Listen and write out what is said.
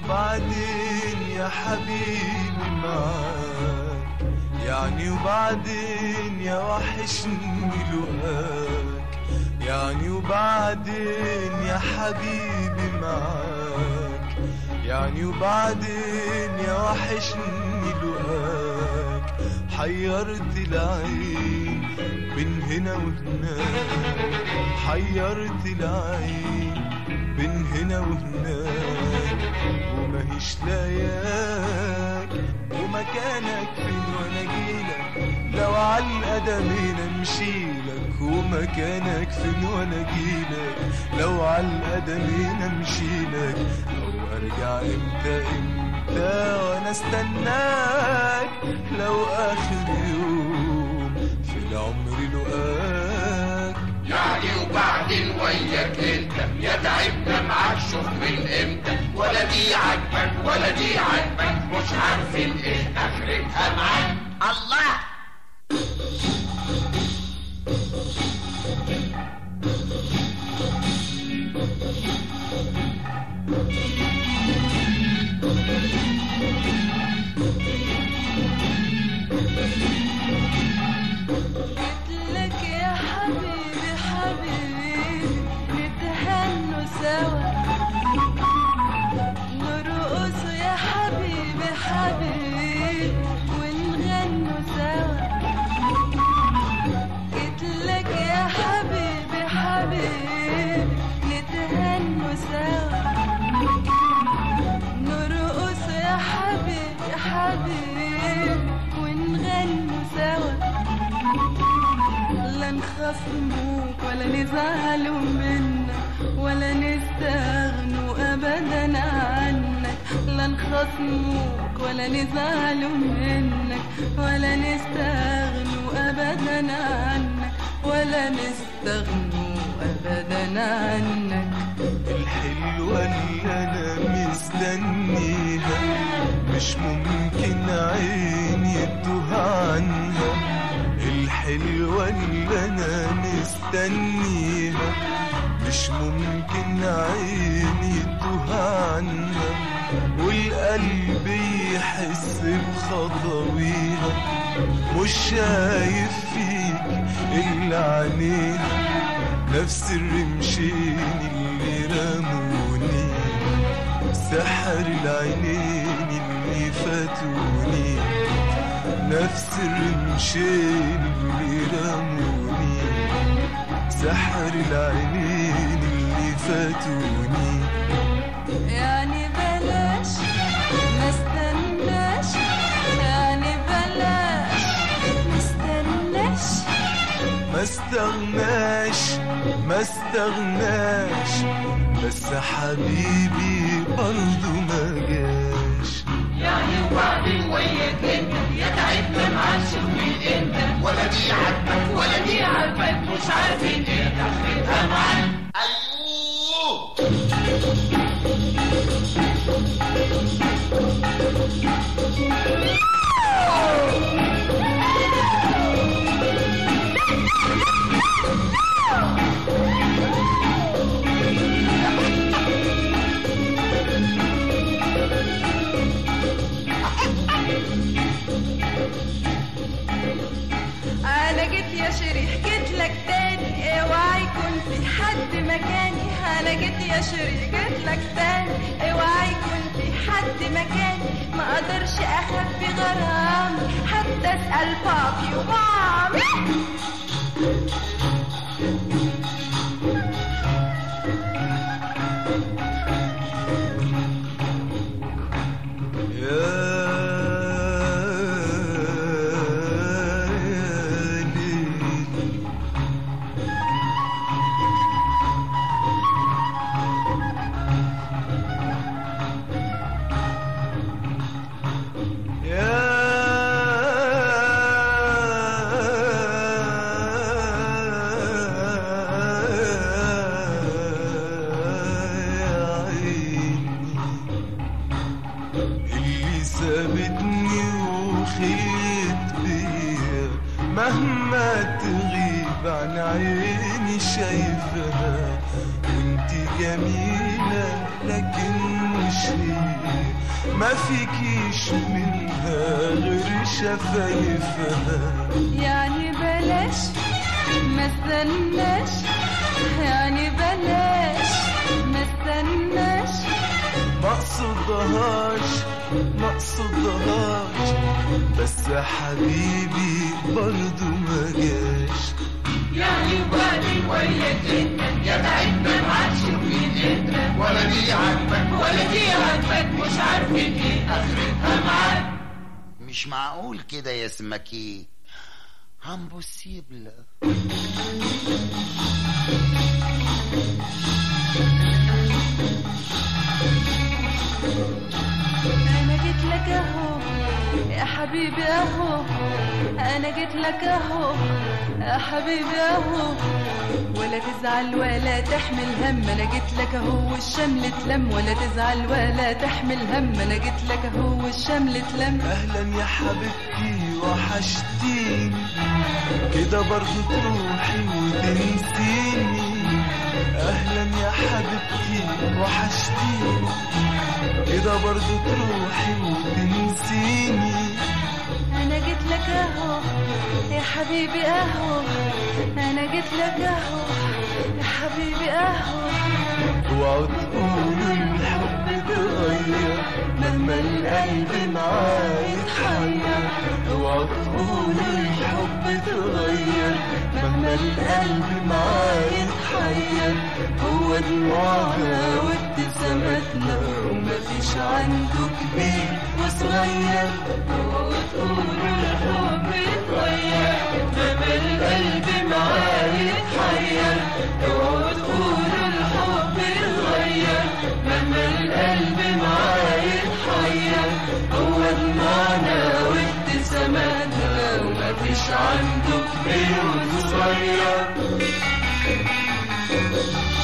وبعدين يا حبيبي معاك يعني وبعدين يا وحشني لقاك يعني وبعدين يا حبيبي معاك يعني وبعدين يا وحشني لقاك حيرت العين بين هنا وهناك حيرت العين بين هنا وهناك وماهيش لاياك ومكانك فين وانا جيلك لو على القدمين امشيلك ومكانك فين وانا جيلك لو على القدمين امشيلك لو ارجع امتى امتى وانا استناك لو اخر يوم في العمر لقاك يعني وبعدين وياك انت يا تعبنا معاك شوف من امتى ولا دي عاجبك ولا دي عاجبك مش عارفين ايه اخرتها معاك الله جيتلك يا حبيبي حبيبي نتهنوا سوا نرقص يا حبيبي حبيبي ونغنوا سوا جيتلك يا حبيبي حبيبي نتهنوا سوا نرقص يا حبيبي حبيبي ونغنوا سوا لا نخصموك ولا نزعلوا منك ولا نستغنوا ابدا عنك لا نخصموك ولا نزعلوا منك ولا نستغنوا ابدا عنك ولا نستغنوا ابدا عنك الحلوة اللي أنا مستنيها مش ممكن عيني تتوه عنها الحلوة اللي أنا مستنيها مش ممكن عيني تتوه عنها والقلب يحس بخطويها مش شايف فيك إلا عينيها نفس الرمشين اللي رموني سحر العينين اللي فاتوني نفس الرمشين اللي رموني سحر العينين اللي فاتوني يعني بلاش ما استناش يعني بلاش ما استناش ما استغناش ما استغناش بس حبيبي برضو ما جاش يعني وبعدين وياك انت يا تعبنا معاك شوف من امتى ولا دي عاجبك ولا دي عاجبك مش عارفين ايه اخرتها معاك ايوه انا جيت يا شريح جيت لك تاني اوعى يكون في حد مكاني انا جيت يا شريح جيت لك تاني اوعى يكون في حد مكاني ما اقدرش اخبي غرامي حتى اسال بابي ومامي يا ليل يا عيني اللي سابتني وخليت بيا مهما تغيب عن عيني شايفها وانت جميلة لكن مش هي ما فيكيش منها غير شفايفها يعني بلاش ما استناش يعني بلاش ما استناش ما قصدهاش ما قصدهاش بس حبيبي برضو ما جاش يعني وبعدين وياك انت يا تعبنا معاك شوفين انت ولا دي عاجبك ولا دي عاجبك مش عارفين ايه اخرتها معاك مش معقول كده يا سمكي امبوسيبل انا جيت لك اهو يا حبيبي اهو انا جيت لك اهو يا حبيبي اهو ولا تزعل ولا تحمل هم انا جيت لك اهو والشمل اتلم ولا تزعل ولا تحمل هم انا جيت لك اهو والشمل اتلم اهلا يا حبيبتي وحشتيني كده برضو تروحي وتنسيني اهلا يا حبيبتي وحشتيني كده برضو تروحي وتنسيني انا جيت لك اهو يا حبيبي اهو انا جيت لك اهو يا حبيبي اهو اوعوا تقولوا الحب اتغير مهما القلب معاه يتحير اوعوا تقولوا الحب اتغير مهما القلب معاه يتحير هو دموعنا وابتساماتنا ومفيش عنده كبير وصغير اوعوا تقولوا الحب اتغير مهما القلب معاه يتحير اوعوا تقولوا الحب اتغير مهما القلب معاه يتحير هو دموعنا وابتساماتنا ومفيش عنده كبير وصغير